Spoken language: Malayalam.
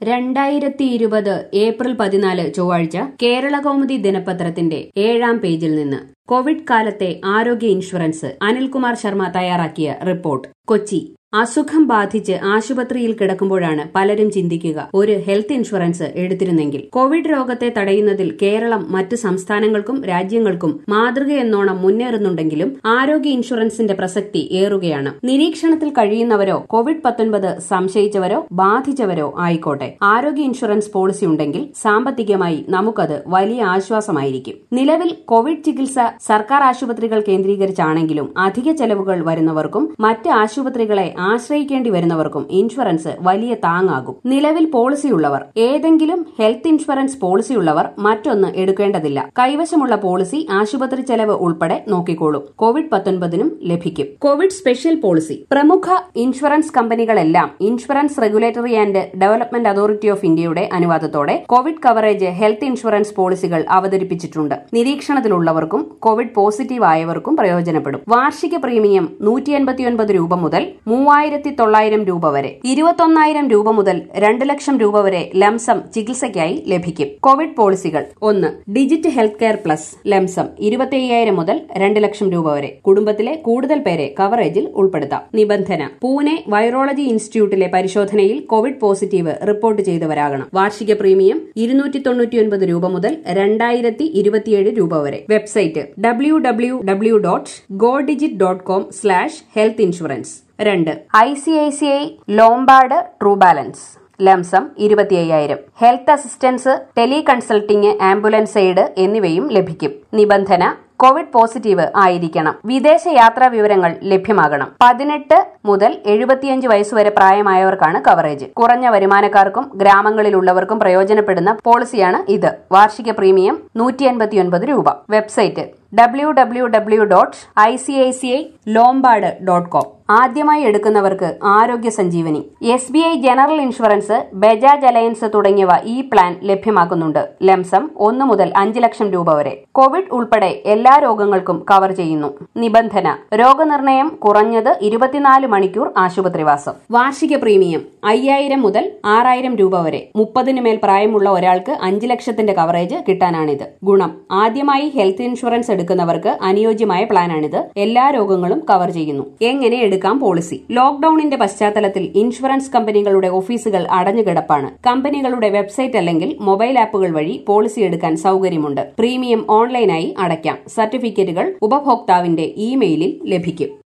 രണ്ടായിരത്തി ഇരുപത് ഏപ്രിൽ പതിനാല് ചൊവ്വാഴ്ച കേരള കൗമുദി ദിനപത്രത്തിന്റെ ഏഴാം പേജിൽ നിന്ന് കോവിഡ് കാലത്തെ ആരോഗ്യ ഇൻഷുറൻസ് അനിൽകുമാർ ശർമ്മ തയ്യാറാക്കിയ റിപ്പോർട്ട് കൊച്ചി അസുഖം ബാധിച്ച് ആശുപത്രിയിൽ കിടക്കുമ്പോഴാണ് പലരും ചിന്തിക്കുക ഒരു ഹെൽത്ത് ഇൻഷുറൻസ് എടുത്തിരുന്നെങ്കിൽ കോവിഡ് രോഗത്തെ തടയുന്നതിൽ കേരളം മറ്റ് സംസ്ഥാനങ്ങൾക്കും രാജ്യങ്ങൾക്കും മാതൃകയെന്നോണം മുന്നേറുന്നുണ്ടെങ്കിലും ആരോഗ്യ ഇൻഷുറൻസിന്റെ പ്രസക്തി ഏറുകയാണ് നിരീക്ഷണത്തിൽ കഴിയുന്നവരോ കോവിഡ് പത്തൊൻപത് സംശയിച്ചവരോ ബാധിച്ചവരോ ആയിക്കോട്ടെ ആരോഗ്യ ഇൻഷുറൻസ് പോളിസി ഉണ്ടെങ്കിൽ സാമ്പത്തികമായി നമുക്കത് വലിയ ആശ്വാസമായിരിക്കും നിലവിൽ കോവിഡ് ചികിത്സ സർക്കാർ ആശുപത്രികൾ കേന്ദ്രീകരിച്ചാണെങ്കിലും അധിക ചെലവുകൾ വരുന്നവർക്കും മറ്റ് ആശുപത്രികളെ ആശ്രയിക്കേണ്ടി വരുന്നവർക്കും ഇൻഷുറൻസ് വലിയ താങ്ങാകും നിലവിൽ പോളിസിയുള്ളവർ ഏതെങ്കിലും ഹെൽത്ത് ഇൻഷുറൻസ് പോളിസിയുള്ളവർ മറ്റൊന്ന് എടുക്കേണ്ടതില്ല കൈവശമുള്ള പോളിസി ആശുപത്രി ചെലവ് ഉൾപ്പെടെ നോക്കിക്കോളും കോവിഡ് പത്തൊൻപതിനും ലഭിക്കും കോവിഡ് സ്പെഷ്യൽ പോളിസി പ്രമുഖ ഇൻഷുറൻസ് കമ്പനികളെല്ലാം insurance regulatory and development authority of ഇന്ത്യയുടെ അനുവാദത്തോടെ കോവിഡ് കവറേജ് ഹെൽത്ത് ഇൻഷുറൻസ് പോളിസികൾ അവതരിപ്പിച്ചിട്ടുണ്ട് നിരീക്ഷണത്തിലുള്ളവർക്കും കോവിഡ് പോസിറ്റീവ് ആയവർക്കും പ്രയോജനപ്പെടും വാർഷിക പ്രീമിയം നൂറ്റി എൺപത്തിയൊൻപത് രൂപ മുതൽ മൂവായിരത്തി തൊള്ളായിരം രൂപ വരെ ഇരുപത്തൊന്നായിരം രൂപ മുതൽ രണ്ട് ലക്ഷം രൂപ വരെ ലംസം ചികിത്സയ്ക്കായി ലഭിക്കും കോവിഡ് പോളിസികൾ ഒന്ന് Digit health care plus lump sum ഇരുപത്തി അയ്യായിരം മുതൽ രണ്ട് ലക്ഷം രൂപ വരെ കുടുംബത്തിലെ കൂടുതൽ പേരെ കവറേജിൽ ഉൾപ്പെടുത്താം നിബന്ധന പൂനെ വൈറോളജി ഇൻസ്റ്റിറ്റ്യൂട്ടിലെ പരിശോധനയിൽ കോവിഡ് പോസിറ്റീവ് റിപ്പോർട്ട് ചെയ്തവരാകണം വാർഷിക പ്രീമിയം ഇരുന്നൂറ്റി തൊണ്ണൂറ്റിയൊൻപത് രൂപ മുതൽ രണ്ടായിരത്തി ഇരുപത്തിയേഴ് രൂപ വരെ website W W W dot Go Digit dot com slash health insurance രണ്ട് I C I C I Lombard true balance lump sum ഇരുപത്തി അയ്യായിരം health assistance teleconsulting ambulance aid എന്നിവയും ലഭിക്കും നിബന്ധന കോവിഡ് പോസിറ്റീവ് ആയിരിക്കണം വിദേശ യാത്രാ വിവരങ്ങൾ ലഭ്യമാകണം പതിനെട്ട് മുതൽ എഴുപത്തിയഞ്ച് വയസ്സുവരെ പ്രായമായവർക്കാണ് കവറേജ് കുറഞ്ഞ വരുമാനക്കാർക്കും ഗ്രാമങ്ങളിലുള്ളവർക്കും പ്രയോജനപ്പെടുന്ന പോളിസിയാണ് ഇത് വാർഷിക പ്രീമിയം നൂറ്റി അൻപത്തിയൊൻപത് രൂപ website W W W dot I C I C I Lombard dot com ആദ്യമായി എടുക്കുന്നവർക്ക് Arogya Sanjeevani S B I general insurance Bajaj Allianz തുടങ്ങിയവ ഈ പ്ലാൻ ലഭ്യമാക്കുന്നുണ്ട് ലംസം ഒന്ന് മുതൽ അഞ്ച് ലക്ഷം രൂപ വരെ കോവിഡ് ഉൾപ്പെടെ എല്ലാ രോഗങ്ങൾക്കും കവർ ചെയ്യുന്നു നിബന്ധന രോഗനിർണയം കുറഞ്ഞത് ഇരുപത്തിനാല് മണിക്കൂർ ആശുപത്രിവാസം വാർഷിക പ്രീമിയം അയ്യായിരം മുതൽ ആറായിരം രൂപ വരെ മുപ്പതിന് മേൽ പ്രായമുള്ള ഒരാൾക്ക് അഞ്ച് ലക്ഷത്തിന്റെ കവറേജ് കിട്ടാനാണിത് ഗുണം ആദ്യമായി ഹെൽത്ത് ഇൻഷുറൻസ് എടുക്കുന്നവർക്ക് അനുയോജ്യമായ പ്ലാനാണിത് എല്ലാ രോഗങ്ങളും കവർ ചെയ്യുന്നു എങ്ങനെ എടുക്കാം പോളിസി ലോക്ഡൌണിന്റെ പശ്ചാത്തലത്തിൽ ഇൻഷുറൻസ് കമ്പനികളുടെ ഓഫീസുകൾ അടഞ്ഞുകിടപ്പാണ് കമ്പനികളുടെ വെബ്സൈറ്റ് അല്ലെങ്കിൽ മൊബൈൽ ആപ്പുകൾ വഴി പോളിസി എടുക്കാൻ സൗകര്യമുണ്ട് പ്രീമിയം ഓൺലൈനായി അടയ്ക്കാം സർട്ടിഫിക്കറ്റുകൾ ഉപഭോക്താവിന്റെ ഇമെയിലിൽ ലഭിക്കും